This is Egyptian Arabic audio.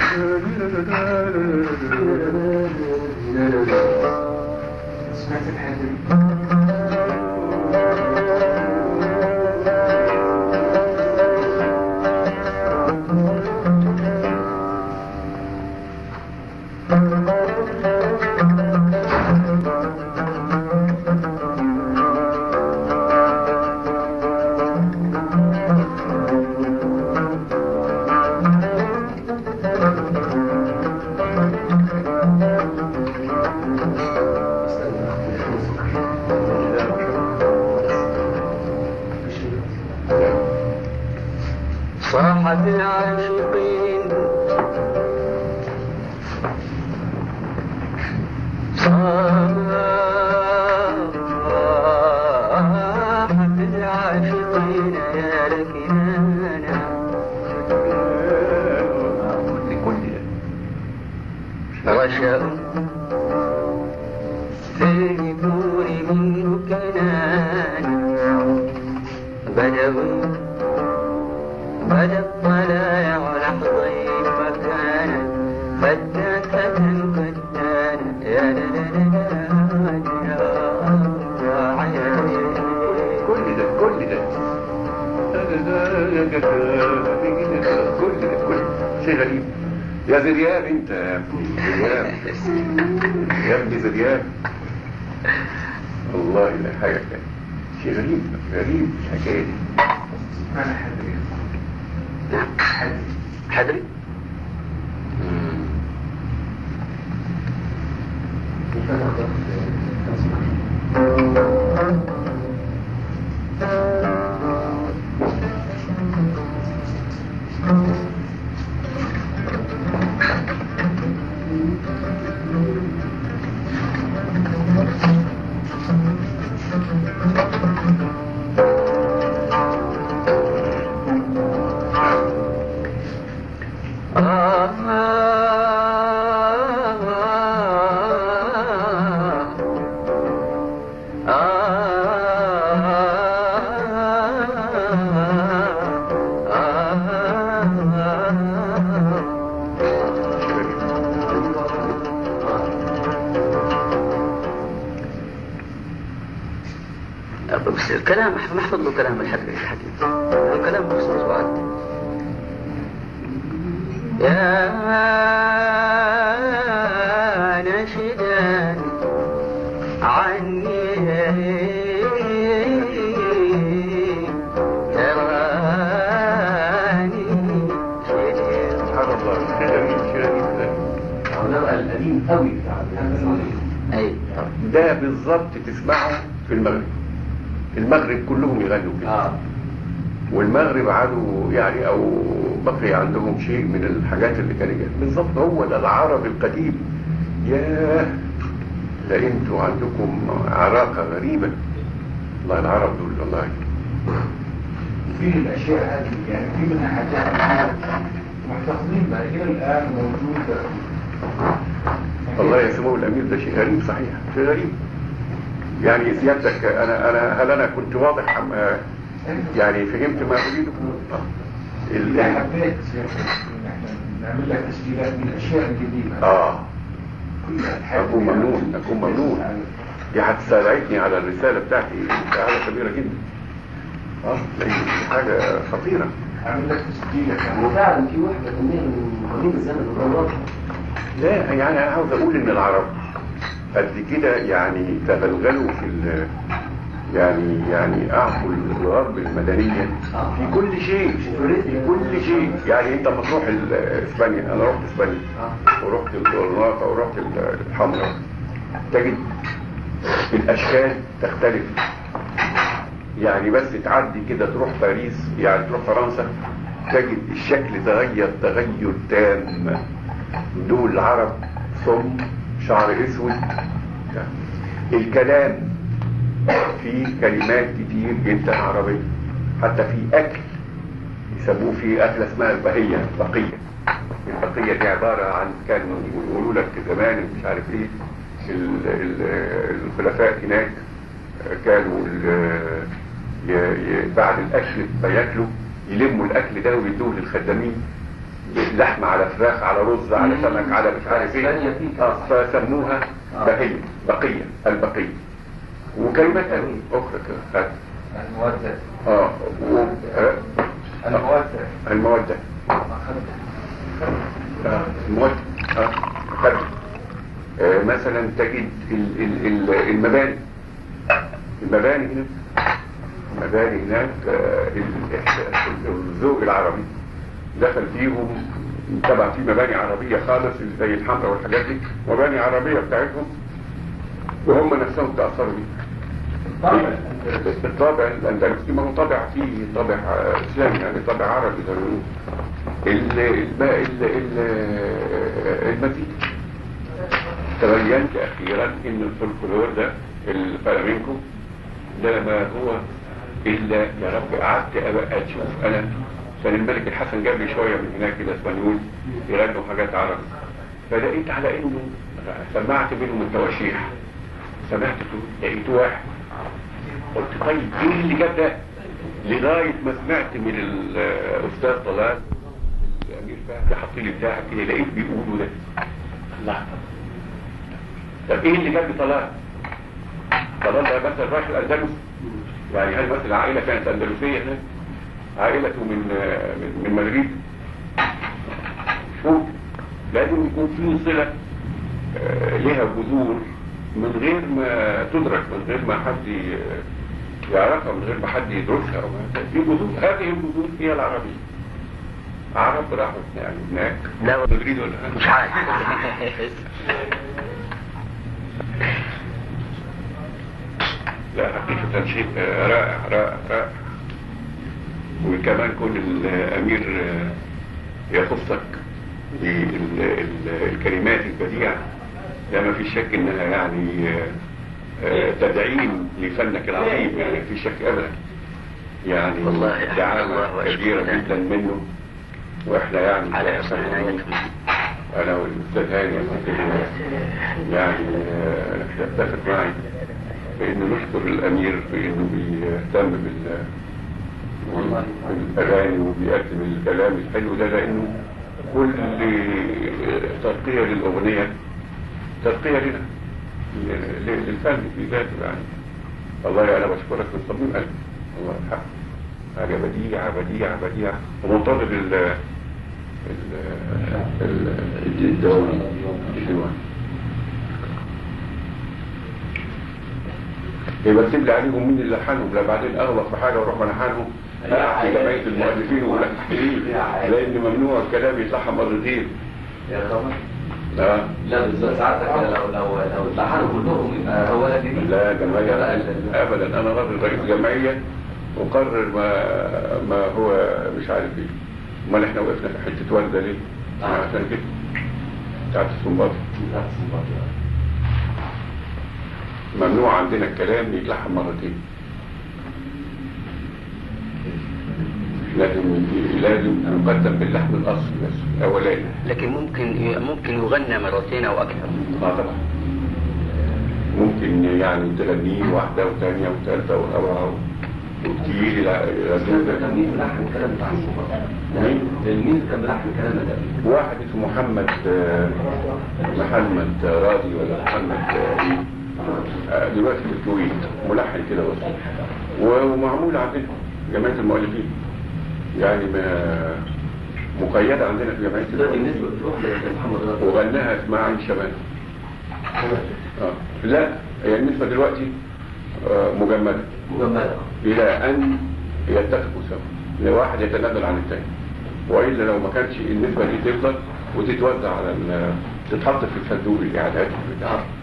سمعت الحاجة دي صاحت العاشقين صاحت العاشقين يا لكنانا لكل ده رشأ في الدور من كنان بدوي بدا الطلاع لحظي مكانا فتاكة فتانا يا لا لا لا لا يا كل ده كل ده كل ده كل شيء غريب يا زرياب انت يا ابني زرياب يا ابني زرياب والله لا حاجة كده شيء غريب غريب الحكاية دي أنا حدري نعم حدري بس الكلام محفظ له كلام الحديث الحديث الكلام مخصوص بعد يا ناشدا عني تراني شديد سبحان الله شيء غريب شيء غريب ده. العلماء القديم قوي بتاع الحسن اي طبعا ده بالظبط تسمعه في المغرب المغرب كلهم يغنوا كده اه والمغرب عادوا يعني او بقي عندهم شيء من الحاجات اللي كانت جاية. بالظبط هو ده العرب القديم ياه ده انتوا عندكم عراقة غريبة والله العرب دول والله في الأشياء هذه يعني في منها حاجات محتفظين بها إلى الآن موجودة والله يا سمو الامير ده شيء غريب صحيح شيء غريب يعني سيادتك انا انا هل انا كنت واضح أم آه، يعني فهمت ما اريده آه. ال- إذا حبيت إن إحنا نعمل لك تسجيلات من الأشياء القديمة اه كلها الحاجة اكون ممنون اكون ممنون دي هتساعدني على الرسالة بتاعتي مساعدة كبيرة جدا اه لأن دي حاجة خطيرة أعمل لك تسجيل وفعلا في واحدة كمان من قديم الزمن الغراب لا يعني انا عاوز اقول ان العرب قد كده يعني تغلغلوا في ال يعني يعني اعطوا الغرب المدنية في كل شيء في كل شيء يعني انت لما تروح ال- اسبانيا انا رحت اسبانيا ورحت الغرناطة ورحت ال- الحمراء تجد الاشكال تختلف يعني بس تعدي كده تروح باريس يعني تروح فرنسا تجد الشكل تغير تغير تام دول العرب صم شعر اسود الكلام في كلمات كتير جدا عربية حتى في اكل يسموه في اكلة اسمها البهية البقية البقية دي عبارة عن كانوا يقولوا لك زمان مش عارف ايه ال- ال- الخلفاء هناك كانوا ال- ي- ي- بعد الاكل ما ياكلوا يلموا الاكل ده ويدوه للخدامين لحمة على فراخ على رز على سمك على مش عارف ثانية ايه فيه. آه، فسموها آه. بقية بقية البقية وكلمات أخرى كده المودة اه و... آه، المودة المودة آه، المودة آه، خد. آه، مثلا تجد ال- ال- ال- المباني المباني هنا المباني هناك آه، ال- ال- الذوق العربي دخل فيهم طبعا في مباني عربية خالص اللي زي الحمراء والحاجات دي مباني عربية بتاعتهم وهم نفسهم تأثروا بيها طبعا الطابع الاندلسي ما هو طابع فيه طابع آه، اسلامي يعني طابع عربي زي ما بيقولوا. ال- الب- ال- ال- المزيد تبينت اخيرا ان الفولكلور ده الفلامينكو ده ما هو الا يا رب قعدت ابقى اشوف انا كان الملك الحسن جاب لي شويه من هناك كده اسبانيول يغنوا حاجات عربي فلقيت على انه سمعت منهم التواشيح سمعت لقيت واحد قلت طيب ايه اللي جاب ده لغايه ما سمعت من الاستاذ طلال الامير فهد حط لي بتاعك كده لقيت بيقولوا ده الله طب ايه اللي جاب لي طلال طلال ده مثلا رايح الاندلس يعني هل مثلا عائله كانت اندلسيه هناك عائلته من من, من مدريد شوف لازم يكون في صله آه، لها جذور من غير ما تدرك من غير ما حد ي- يعرفها من غير ما حد يدرسها وما- في جذور هذه الجذور هي العربية عرب راحوا يعني هناك لا مدريد ولا مش عارف لا حقيقة شيء آه، رائع رائع رائع وكمان كون الأمير آه، يخصك بالكلمات البديعة لا ما في شك انها يعني آه، آه، تدعيم لفنك العظيم يعني ما في شك ابدا يعني والله يا دعامة الله وأشكر كبيرة الله. جدا منه واحنا يعني على حسن عنايتكم انا والاستاذ هاني يعني آه، يتفق معي بانه نشكر الامير بانه بيهتم بال بالاغاني وبيقدم الكلام الحلو ده لانه كل ترقية للاغنية ترقية لنا ل- ل- للفن في ذاته يعني والله انا بشكرك من صميم قلبي الله يرحمه حاجة بديعة بديعة بديعة ومنتظر ال ال ال- الديوان الديوان يبقى اكتب لي عليهم مين اللي لحنهم لا بعدين اغلط في حاجه واروح ملحنهم في جمعيه المؤلفين والملحنين لان ممنوع الكلام يتلحن مرتين يا خبر لا لا بالظبط ساعتك كده لو لو لو اتلحنوا كلهم يبقى هو ده جديد لا جمعيه لا، لا. ابدا انا راجل رئيس جمعيه وقرر ما ما هو مش عارف ايه امال احنا وقفنا في حته ورده ليه؟ آه. عشان كده بتاعت السنباطي ممنوع عندنا الكلام يتلحن مرتين لازم لازم يقدم باللحن الاصلي بس الاولاني لكن ممكن ممكن يغنى مرتين او اكثر اه طبعا ممكن يعني تغنيه واحده وثانيه وثالثه ورابعه وكتير الى إلى كان مين ملحن الكلام بتاع الصبح؟ مين؟ مين كان ملحن الكلام ده؟ واحد اسمه محمد آه، محمد راضي ولا محمد آه، إيه؟ آه، دلوقتي في الكويت ملحن كده بس و- ومعمول عندنا جمعيه المؤلفين يعني ما مقيده عندنا في جمعيه دلوقتي المؤلفين الناس بتروح لمحمد رضا وغناها اسمها عين شباب آه. لا هي النسبة دلوقتي آه، مجمدة مجمدة إلى أن يتفقوا سوا لواحد يتنازل عن الثاني وإلا لو ما كانش النسبة دي تفضل وتتوزع على ال- تتحط في صندوق الإعداد بتاع